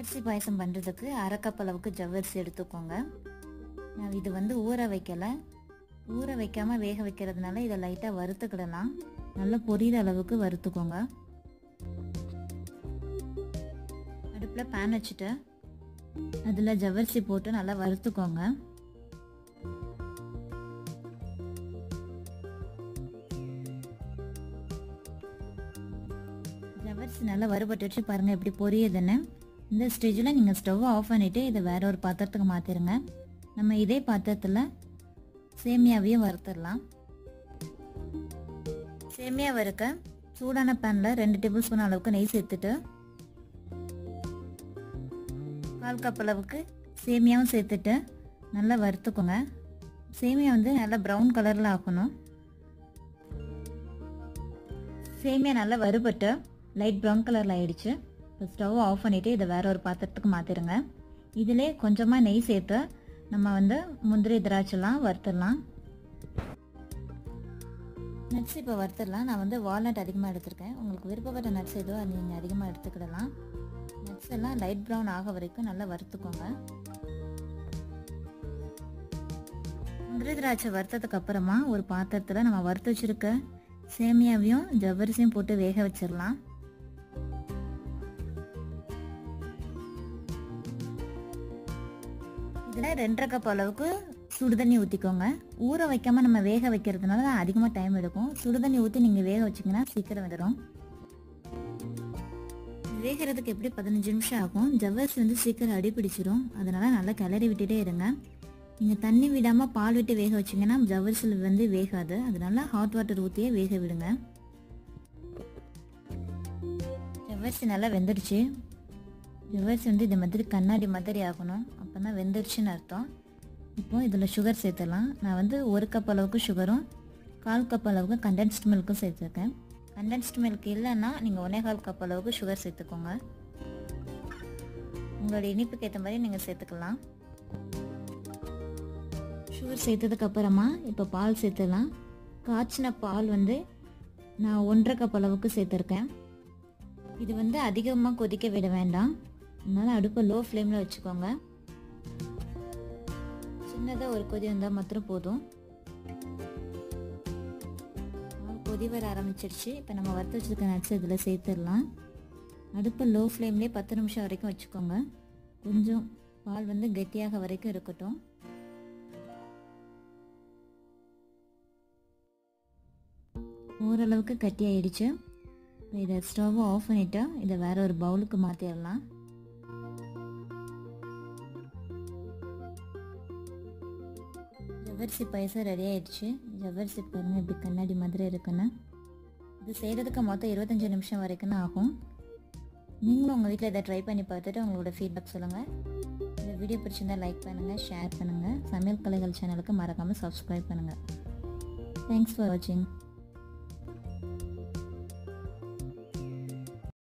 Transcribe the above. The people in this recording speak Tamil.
ஜவ்வரிசி பாயசம் பண்ணுறதுக்கு அரை கப் அளவுக்கு ஜவ்வரிசி எடுத்துக்கோங்க நான் இது வந்து ஊற வைக்கலை ஊற வைக்காமல் வேக வைக்கிறதுனால இதை லைட்டாக வறுத்துக்கிடலாம் நல்லா பொரியிற அளவுக்கு வறுத்துக்கோங்க அடுப்பில் பேன் வச்சுட்டு அதில் ஜவ்வரிசி போட்டு நல்லா வறுத்துக்கோங்க ஜவ்வரிசி நல்லா வறுபட்டு வச்சு பாருங்கள் எப்படி பொரியுதுன்னு இந்த ஸ்டேஜில் நீங்கள் ஸ்டவ் ஆஃப் பண்ணிவிட்டு இதை வேற ஒரு பாத்திரத்துக்கு மாற்றிடுங்க நம்ம இதே பாத்திரத்தில் சேமியாவையும் வறுத்துடலாம் சேமியா வறுக்க சூடான பேனில் ரெண்டு டேபிள் ஸ்பூன் அளவுக்கு நெய் சேர்த்துட்டு கால் கப் அளவுக்கு சேமியாவும் சேர்த்துட்டு நல்லா வறுத்துக்கோங்க சேமியா வந்து நல்லா ப்ரௌன் கலரில் ஆக்கணும் சேமியா நல்லா வறுபட்டு லைட் ப்ரௌன் கலரில் ஆயிடுச்சு இப்போ ஸ்டவ் ஆஃப் பண்ணிவிட்டு இதை வேற ஒரு பாத்திரத்துக்கு மாற்றிடுங்க இதிலே கொஞ்சமாக நெய் சேர்த்து நம்ம வந்து முந்திரி திராட்சைலாம் வறுத்துடலாம் நட்ஸ் இப்போ வறுத்துடலாம் நான் வந்து வால்நட் அதிகமாக எடுத்திருக்கேன் உங்களுக்கு விருப்பப்பட்ட நட்ஸ் எதுவோ அது நீங்கள் அதிகமாக எடுத்துக்கிடலாம் நட்ஸ் எல்லாம் லைட் ப்ரௌன் ஆக வரைக்கும் நல்லா வறுத்துக்கோங்க முந்திரி திராட்சை வறுத்ததுக்கு அப்புறமா ஒரு பாத்திரத்தில் நம்ம வறுத்து வச்சிருக்க சேமியாவையும் ஜவ்வரிசியும் போட்டு வேக வச்சிடலாம் இதில் ரெண்டரை கப் அளவுக்கு சுடுதண்ணி ஊற்றிக்கோங்க ஊற வைக்காமல் நம்ம வேக வைக்கிறதுனால அதிகமாக டைம் எடுக்கும் சுடுதண்ணி ஊற்றி நீங்கள் வேக வச்சிங்கன்னா சீக்கிரம் வந்துடும் வேகிறதுக்கு எப்படி பதினஞ்சு நிமிஷம் ஆகும் ஜவ்வரிசி வந்து சீக்கிரம் அடி பிடிச்சிரும் அதனால் நல்லா கிளறி விட்டுட்டே இருங்க நீங்கள் தண்ணி விடாமல் பால் விட்டு வேக வச்சிங்கன்னா ஜவ்வரிசியில் வந்து வேகாது அதனால ஹாட் வாட்டர் ஊற்றியே வேக விடுங்க ஜவ்வரிசி நல்லா வெந்துடுச்சு ஜவ்வரிசி வந்து இந்த மாதிரி கண்ணாடி மாதிரி ஆகணும் அப்போ தான் வெந்துடுச்சுன்னு அர்த்தம் இப்போ இதில் சுகர் சேர்த்துடலாம் நான் வந்து ஒரு கப் அளவுக்கு சுகரும் கால் கப் அளவுக்கு கண்டென்ஸ்ட் மில்க்கும் சேர்த்துருக்கேன் கண்டென்ஸ்ட் மில்க் இல்லைன்னா நீங்கள் ஒன்றே கால் கப் அளவுக்கு சுகர் சேர்த்துக்கோங்க உங்களோட இனிப்புக்கு ஏற்ற மாதிரி நீங்கள் சேர்த்துக்கலாம் சுகர் சேர்த்ததுக்கு அப்புறமா இப்போ பால் சேர்த்துடலாம் காய்ச்சின பால் வந்து நான் ஒன்றரை கப் அளவுக்கு சேர்த்துருக்கேன் இது வந்து அதிகமாக கொதிக்க விட வேண்டாம் அதனால் அடுப்பை லோ ஃப்ளேமில் வச்சுக்கோங்க சின்னதாக ஒரு கொதி வந்தால் மாத்திரம் போதும் பால் கொதி வர ஆரம்பிச்சிருச்சு இப்போ நம்ம வறுத்து வச்சுருக்க நட்ஸ் இதில் சேர்த்துடலாம் அடுப்பை லோ ஃப்ளேம்லேயே பத்து நிமிஷம் வரைக்கும் வச்சுக்கோங்க கொஞ்சம் பால் வந்து கெட்டியாக வரைக்கும் இருக்கட்டும் ஓரளவுக்கு கட்டி ஆயிடுச்சு இப்போ இதை ஸ்டவ்வை ஆஃப் பண்ணிவிட்டு இதை வேற ஒரு பவுலுக்கு மாற்றிடலாம் ஜவ்வரிசி பாயசம் ரெடி ஆயிடுச்சு ஜவ்வரிசி பாருங்க இப்படி கண்ணாடி மாதிரி இருக்குன்னு இது செய்கிறதுக்கு மொத்தம் இருபத்தஞ்சி நிமிஷம் வரைக்கும் தான் ஆகும் நீங்களும் உங்கள் வீட்டில் இதை ட்ரை பண்ணி பார்த்துட்டு உங்களோட ஃபீட்பேக் சொல்லுங்கள் இந்த வீடியோ பிடிச்சிருந்தா லைக் பண்ணுங்கள் ஷேர் பண்ணுங்கள் சமையல் கலைகள் சேனலுக்கு மறக்காமல் சப்ஸ்கிரைப் பண்ணுங்கள் தேங்க்ஸ் ஃபார் வாட்சிங்